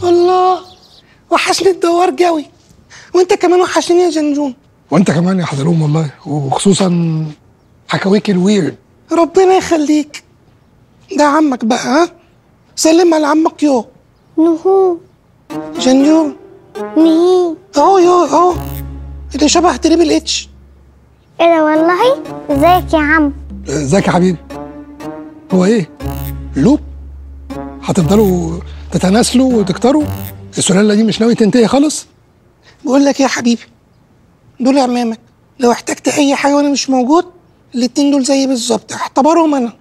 الله وحشني الدوار جوي وانت كمان وحشني يا جنجون وانت كمان يا حضرهم والله وخصوصا حكاويك الويرد ربنا يخليك ده عمك بقى ها سلم على عمك يو نهو جنجون نهي اهو يو اهو اللي شبه تريبل اتش ايه ده والله ازيك يا عم ازيك يا حبيبي هو ايه لوب هتفضلوا تتناسلوا وتكتروا السلاله دي مش ناوي تنتهي خالص بقول لك إيه يا حبيبي دول عمامك لو احتجت اي حاجه وانا مش موجود الاتنين دول زي بالظبط اعتبرهم انا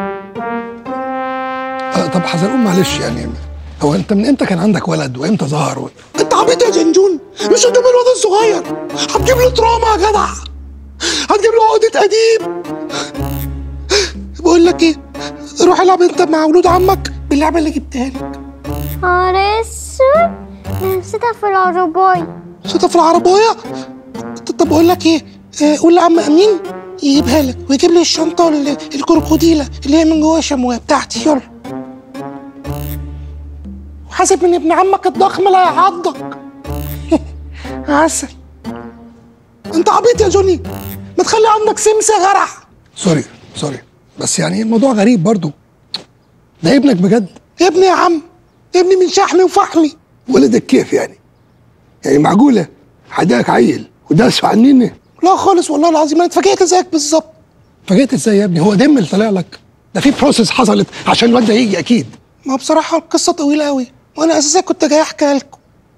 آه طب حزلقوم معلش يعني هو انت من امتى كان عندك ولد وامتى ظهر و... انت عبيط يا جنجون مش هتجيب الواد الصغير هتجيب له تراما يا جدع هتجيب له عقدة قديم بقول لك ايه روح العب انت مع ولود عمك باللعبه اللي جبتها لك نهار اسود انا نسيتها في العرباية صوتها في العربيه طب طب بقول لك ايه آه، قول لعم امين يجيبها لك ويجيب لي الشنطه ال- الكروكوديله اللي هي من جواها شمويه بتاعتي يلا وحاسب من ابن عمك الضخم لا يعضك عسل انت عبيط يا جوني ما تخلي عندك سمس يا جرع سوري سوري بس يعني الموضوع غريب برضو ده ابنك بجد ابني يا عم ابني من شحمي وفحمي ولدك كيف يعني يعني معقوله حداك عيل وداس عنيني لا خالص والله العظيم انا اتفاجئت زيك بالظبط فجيت ازاي يا ابني هو دم اللي طلع لك ده في بروسيس حصلت عشان الواد ده يجي اكيد ما بصراحة القصة طويلة أوي وأنا أساسا كنت جاي أحكيها لكم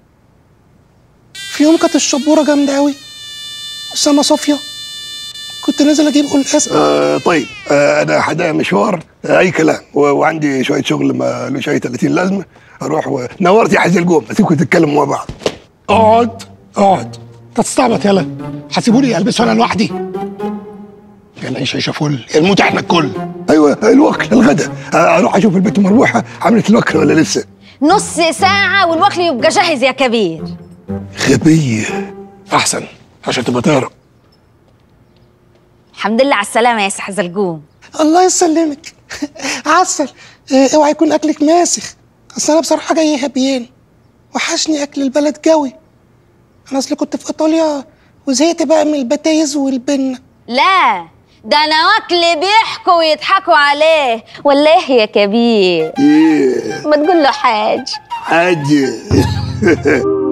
في يوم كانت الشبورة جامدة أوي أسامة صافية كنت نازل أجيب قلقاس آه طيب آه انا حدا مشوار آه اي كلام و- وعندي شويه شغل ما له شيء 30 لازمه اروح و... نورت يا حزي القوم اسيبكم تتكلموا مع بعض اقعد اقعد انت تستعبط يلا هتسيبوني البسه انا لوحدي يا نعيش عيشه فل يا نموت احنا الكل ايوه الوكل الغدا آه اروح اشوف البنت مربوحه عملت الوكل ولا لسه نص ساعة والوكل يبقى جاهز يا كبير غبيه احسن عشان تبقى تهرب الحمد لله على السلامة يا سي حزلقوم الله يسلمك عسل آه، اوعى يكون أكلك ماسخ أصل أنا بصراحة جاي هبيان وحشني أكل البلد جوي أنا أصل كنت في إيطاليا وزهقت بقى من البتايز والبنة لا ده انا وكل بيحكوا ويضحكوا عليه ولا ايه يا كبير ايه ما تقول له حاج حاجه